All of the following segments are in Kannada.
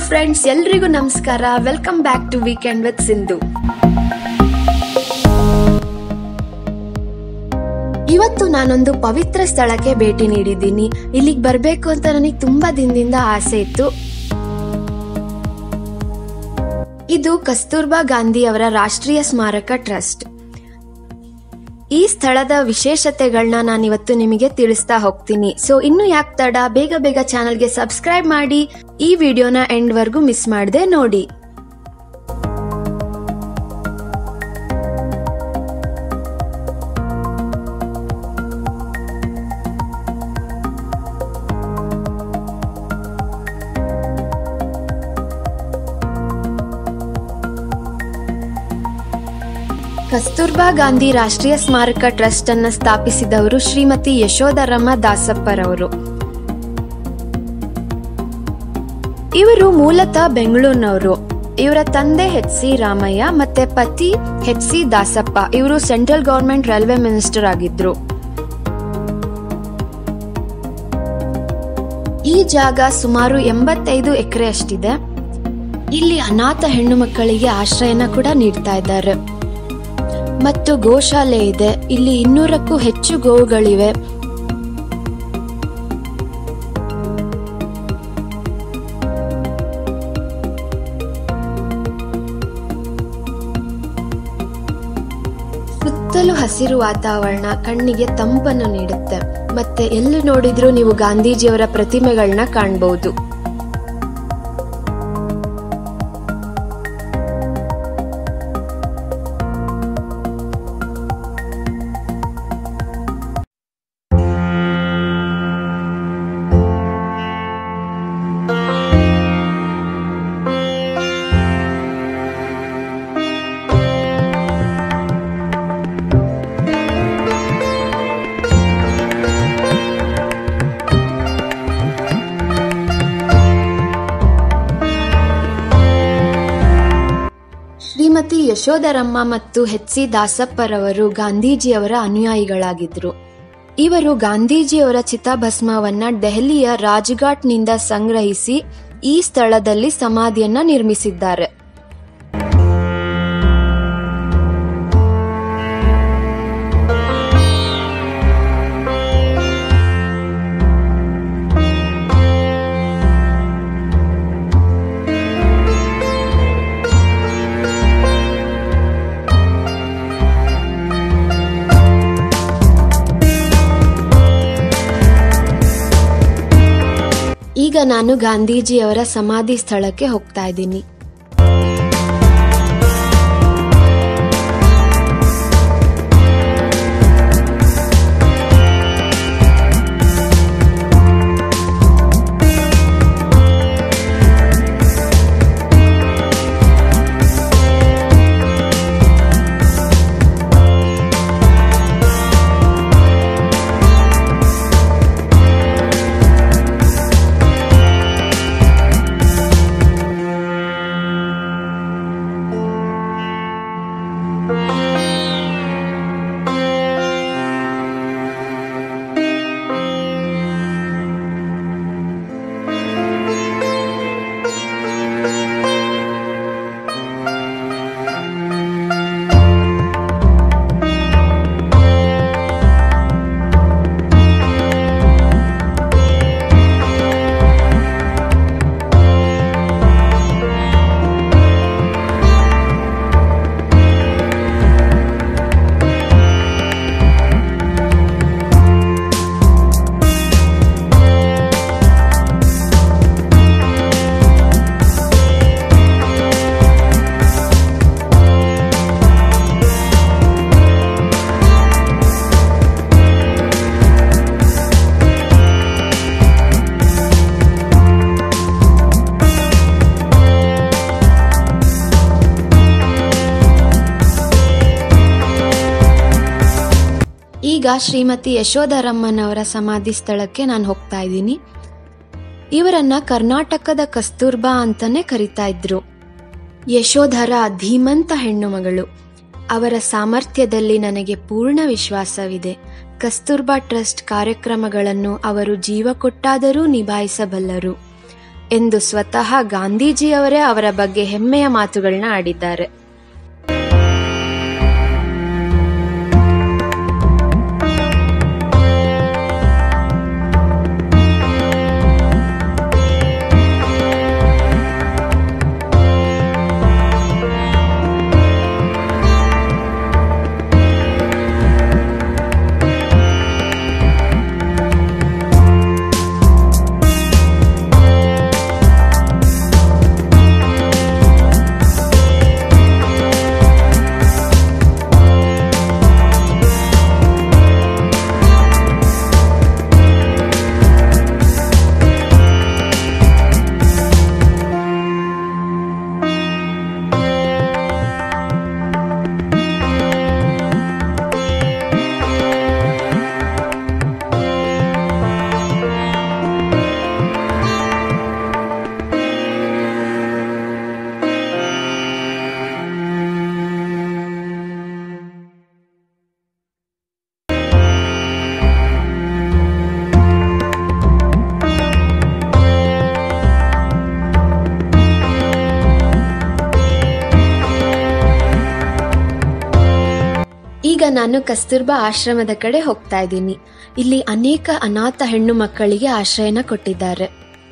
ಫ್ರೆಂಡ್ಸ್ ಎಲ್ರಿಗೂ ನಮಸ್ಕಾರ welcome back to weekend with Sindhu ಇವತ್ತು ನಾನೊಂದು ಪವಿತ್ರ ಸ್ಥಳಕ್ಕೆ ಭೇಟಿ ನೀಡಿದ್ದೀನಿ ಇಲ್ಲಿಗೆ ಬರಬೇಕು ಅಂತ ನನಗೆ ತುಂಬಾ ದಿನದಿಂದ ಆಸೆ ಇತ್ತು ಇದು ಕಸ್ತೂರ್ಬಾ ಗಾಂಧಿ ಅವರ ರಾಷ್ಟ್ರೀಯ ಸ್ಮಾರಕ ಟ್ರಸ್ಟ್ ಈ ಸ್ಥಳದ ವಿಶೇಷತೆಗಳನ್ನ ನಾನು ಇವತ್ತು ನಿಮಗೆ ತಿಳಿಸ್ತಾ ಹೋಗ್ತೀನಿ ಸೊ ಇನ್ನು ಯಾಕೆ ತಡ ಬೇಗ ಬೇಗ ಚಾನಲ್ಗೆ ಸಬ್ಸ್ಕ್ರೈಬ್ ಮಾಡಿ ಈ ವಿಡಿಯೋನ ಎಂಡ್ ವರ್ಗೂ ಮಿಸ್ ಮಾಡದೆ ನೋಡಿ ಕಸ್ತೂರ್ಬಾ ಗಾಂಧಿ ರಾಷ್ಟ್ರೀಯ ಸ್ಮಾರಕ ಟ್ರಸ್ಟ್ ಅನ್ನ ಸ್ಥಾಪಿಸಿದವರು ಶ್ರೀಮತಿ ಯಶೋಧರಮ್ಮ ದಾಸಪ್ಪರವರು ಇವರು ಮೂಲತಃ ಬೆಂಗಳೂರಿನವರು ಇವರ ತಂದೆ ಎಚ್ ಸಿ ರಾಮಯ್ಯ ಮತ್ತೆ ಪತಿ ಎಚ್ ಸಿ ದಾಸಪ್ಪ ಇವರು ಸೆಂಟ್ರಲ್ ಗವರ್ಮೆಂಟ್ ರೈಲ್ವೆ ಮಿನಿಸ್ಟರ್ ಆಗಿದ್ರು ಈ ಜಾಗ ಸುಮಾರು ಎಂಬತ್ತೈದು ಎಕರೆ ಅಷ್ಟಿದೆ ಇಲ್ಲಿ ಅನಾಥ ಹೆಣ್ಣು ಮಕ್ಕಳಿಗೆ ಆಶ್ರಯನ ಕೂಡ ನೀಡ್ತಾ ಇದ್ದಾರೆ ಮತ್ತು ಗೋಶಾಲೆ ಇದೆ ಇಲ್ಲಿ ಇನ್ನೂರಕ್ಕೂ ಹೆಚ್ಚು ಗೋವುಗಳಿವೆ ಸುತ್ತಲೂ ಹಸಿರು ವಾತಾವರಣ ಕಣ್ಣಿಗೆ ತಂಪನ್ನು ನೀಡುತ್ತೆ ಮತ್ತೆ ಎಲ್ಲಿ ನೋಡಿದ್ರೂ ನೀವು ಗಾಂಧೀಜಿಯವರ ಪ್ರತಿಮೆಗಳನ್ನ ಕಾಣಬಹುದು ಶ್ರೀಮತಿ ಯಶೋಧರಮ್ಮ ಮತ್ತು ಎಚ್ ಸಿ ದಾಸಪ್ಪರವರು ಗಾಂಧೀಜಿಯವರ ಅನುಯಾಯಿಗಳಾಗಿದ್ರು ಇವರು ಗಾಂಧೀಜಿಯವರ ಚಿತಾಭಸ್ಮವನ್ನ ದೆಹಲಿಯ ರಾಜ್ಘಾಟ್ನಿಂದ ಸಂಗ್ರಹಿಸಿ ಈ ಸ್ಥಳದಲ್ಲಿ ಸಮಾಧಿಯನ್ನ ನಿರ್ಮಿಸಿದ್ದಾರೆ ಈಗ ನಾನು ಗಾಂಧೀಜಿಯವರ ಸಮಾಧಿ ಸ್ಥಳಕ್ಕೆ ಹೋಗ್ತಾ ಇದ್ದೀನಿ ಈಗ ಶ್ರೀಮತಿ ಯಶೋಧರಮ್ಮನವರ ಸಮಾಧಿ ಸ್ಥಳಕ್ಕೆ ನಾನು ಹೋಗ್ತಾ ಇದ್ದೀನಿ ಇವರನ್ನ ಕರ್ನಾಟಕದ ಕಸ್ತೂರ್ಬಾ ಅಂತಾನೆ ಕರಿತಾ ಇದ್ರು ಯಶೋಧರ ಧೀಮಂತ ಹೆಣ್ಣು ಮಗಳು ಅವರ ಸಾಮರ್ಥ್ಯದಲ್ಲಿ ನನಗೆ ಪೂರ್ಣ ವಿಶ್ವಾಸವಿದೆ ಕಸ್ತೂರ್ಬಾ ಟ್ರಸ್ಟ್ ಕಾರ್ಯಕ್ರಮಗಳನ್ನು ಅವರು ಜೀವ ಕೊಟ್ಟಾದರೂ ನಿಭಾಯಿಸಬಲ್ಲರು ಎಂದು ಸ್ವತಃ ಗಾಂಧೀಜಿಯವರೇ ಅವರ ಬಗ್ಗೆ ಹೆಮ್ಮೆಯ ಮಾತುಗಳನ್ನ ಆಡಿದ್ದಾರೆ ಈಗ ನಾನು ಕಸ್ತೂರ್ಬಾ ಆಶ್ರಮದ ಕಡೆ ಹೋಗ್ತಾ ಇದ್ದೀನಿ ಇಲ್ಲಿ ಅನೇಕ ಅನಾಥ ಹೆಣ್ಣು ಮಕ್ಕಳಿಗೆ ಆಶ್ರಯನ ಕೊಟ್ಟಿದ್ದಾರೆ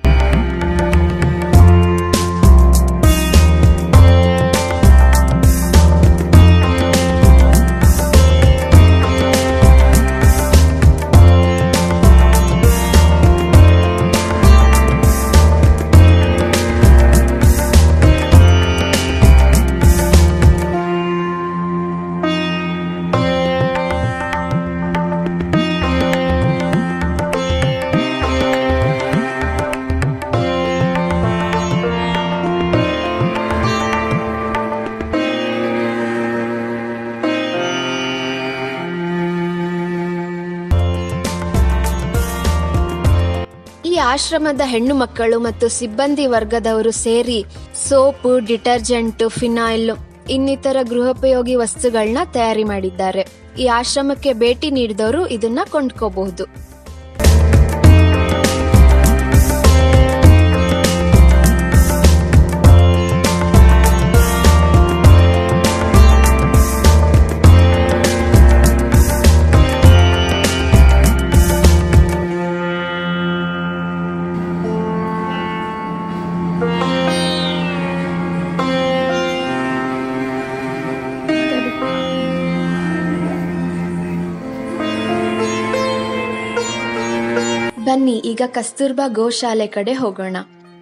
ಈ ಆಶ್ರಮದ ಹೆಣ್ಣು ಮಕ್ಕಳು ಮತ್ತು ಸಿಬ್ಬಂದಿ ವರ್ಗದವರು ಸೇರಿ ಸೋಪು ಡಿಟರ್ಜೆಂಟ್ ಫಿನಾಯಿಲ್ ಇನ್ನಿತರ ಗೃಹೋಪಯೋಗಿ ವಸ್ತುಗಳನ್ನ ತಯಾರಿ ಮಾಡಿದ್ದಾರೆ ಈ ಆಶ್ರಮಕ್ಕೆ ಭೇಟಿ ನೀಡಿದವರು ಇದನ್ನ ಕೊಂಡ್ಕೋಬಹುದು ಬನ್ನಿ ಈಗ ಕಸ್ತೂರ್ಬಾ ಗೋಶಾಲೆ ಕಡೆ ಹೋಗೋಣ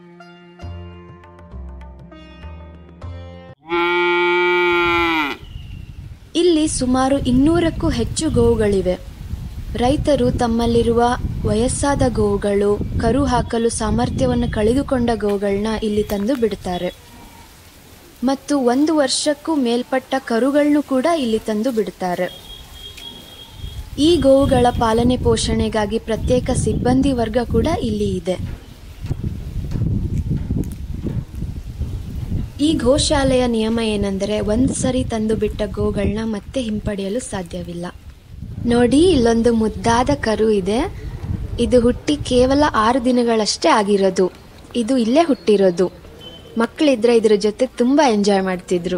ಇಲ್ಲಿ ಸುಮಾರು ಇನ್ನೂರಕ್ಕೂ ಹೆಚ್ಚು ಗೋವುಗಳಿವೆ ರೈತರು ತಮ್ಮಲ್ಲಿರುವ ವಯಸ್ಸಾದ ಗೋವುಗಳು ಕರು ಹಾಕಲು ಸಾಮರ್ಥ್ಯವನ್ನು ಕಳೆದುಕೊಂಡ ಗೋವುಗಳನ್ನ ಇಲ್ಲಿ ತಂದು ಬಿಡುತ್ತಾರೆ ಮತ್ತು ಒಂದು ವರ್ಷಕ್ಕೂ ಮೇಲ್ಪಟ್ಟ ಕರುಗಳನ್ನು ಕೂಡ ಇಲ್ಲಿ ತಂದು ಬಿಡುತ್ತಾರೆ ಈ ಗೋವುಗಳ ಪಾಲನೆ ಪೋಷಣೆಗಾಗಿ ಪ್ರತ್ಯೇಕ ಸಿಬ್ಬಂದಿ ವರ್ಗ ಕೂಡ ಇಲ್ಲಿ ಇದೆ ಈ ಗೋಶಾಲೆಯ ನಿಯಮ ಏನೆಂದರೆ ಒಂದು ಸರಿ ತಂದು ಬಿಟ್ಟ ಗೋಗಳನ್ನ ಮತ್ತೆ ಹಿಂಪಡೆಯಲು ಸಾಧ್ಯವಿಲ್ಲ ನೋಡಿ ಇಲ್ಲೊಂದು ಮುದ್ದಾದ ಕರು ಇದೆ ಇದು ಹುಟ್ಟಿ ಕೇವಲ ಆರು ದಿನಗಳಷ್ಟೇ ಆಗಿರೋದು ಇದು ಇಲ್ಲೇ ಹುಟ್ಟಿರೋದು ಮಕ್ಕಳಿದ್ರೆ ಇದ್ರ ಜೊತೆ ತುಂಬಾ ಎಂಜಾಯ್ ಮಾಡ್ತಿದ್ರು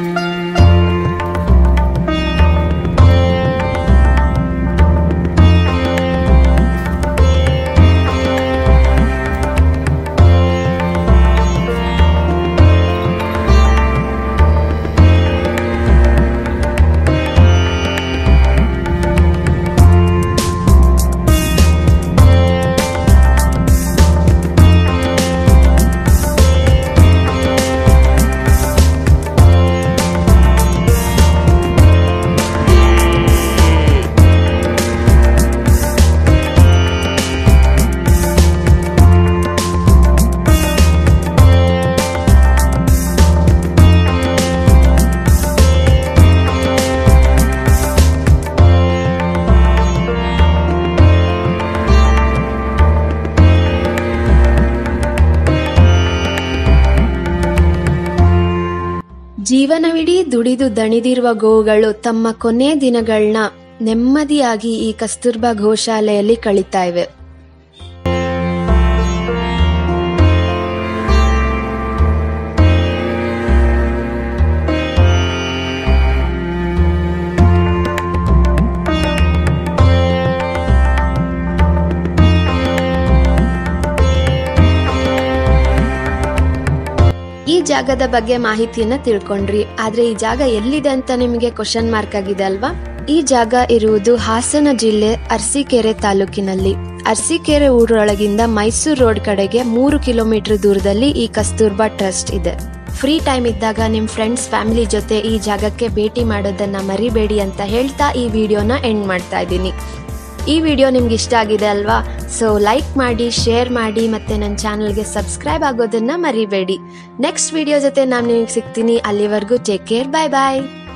ಜೀವನವಿಡೀ ದುಡಿದು ದಣಿದಿರುವ ಗೋವುಗಳು ತಮ್ಮ ಕೊನೆ ದಿನಗಳನ್ನ ನೆಮ್ಮದಿಯಾಗಿ ಈ ಕಸ್ತೂರ್ಬಾ ಗೋಶಾಲೆಯಲ್ಲಿ ಕಳೀತಾ ಇವೆ ಜಾಗದ ಬಗ್ಗೆ ಮಾಹಿತಿಯನ್ನ ತಿಳ್ಕೊಂಡ್ರಿ ಆದ್ರೆ ಈ ಜಾಗ ಎಲ್ಲಿದೆ ಅಂತ ನಿಮಗೆ ಕ್ವಶನ್ ಮಾರ್ಕ್ ಆಗಿದೆ ಅಲ್ವಾ ಈ ಜಾಗ ಇರುವುದು ಹಾಸನ ಜಿಲ್ಲೆ ಅರಸೀಕೆರೆ ತಾಲೂಕಿನಲ್ಲಿ ಅರಸೀಕೆರೆ ಊರೊಳಗಿಂದ ಮೈಸೂರು ರೋಡ್ ಕಡೆಗೆ ಮೂರು ಕಿಲೋಮೀಟರ್ ದೂರದಲ್ಲಿ ಈ ಕಸ್ತೂರ್ಬಾ ಟ್ರಸ್ಟ್ ಇದೆ ಫ್ರೀ ಟೈಮ್ ಇದ್ದಾಗ ನಿಮ್ ಫ್ರೆಂಡ್ಸ್ ಫ್ಯಾಮಿಲಿ ಜೊತೆ ಈ ಜಾಗಕ್ಕೆ ಭೇಟಿ ಮಾಡೋದನ್ನ ಮರಿಬೇಡಿ ಅಂತ ಹೇಳ್ತಾ ಈ ವಿಡಿಯೋನ ಎಂಡ್ ಮಾಡ್ತಾ ಇದ್ದೀನಿ ಈ ವಿಡಿಯೋ ನಿಮ್ಗೆ ಇಷ್ಟ ಆಗಿದೆ ಅಲ್ವಾ ಸೊ ಲೈಕ್ ಮಾಡಿ ಶೇರ್ ಮಾಡಿ ಮತ್ತೆ ನನ್ನ ಚಾನಲ್ಗೆ ಸಬ್ಸ್ಕ್ರೈಬ್ ಆಗೋದನ್ನ ಮರಿಬೇಡಿ ನೆಕ್ಸ್ಟ್ ವಿಡಿಯೋ ಜೊತೆ ನಾನು ನಿಮಗೆ ಸಿಗ್ತೀನಿ ಅಲ್ಲಿವರೆಗೂ ಟೇಕ್ ಕೇರ್ ಬಾಯ್ ಬಾಯ್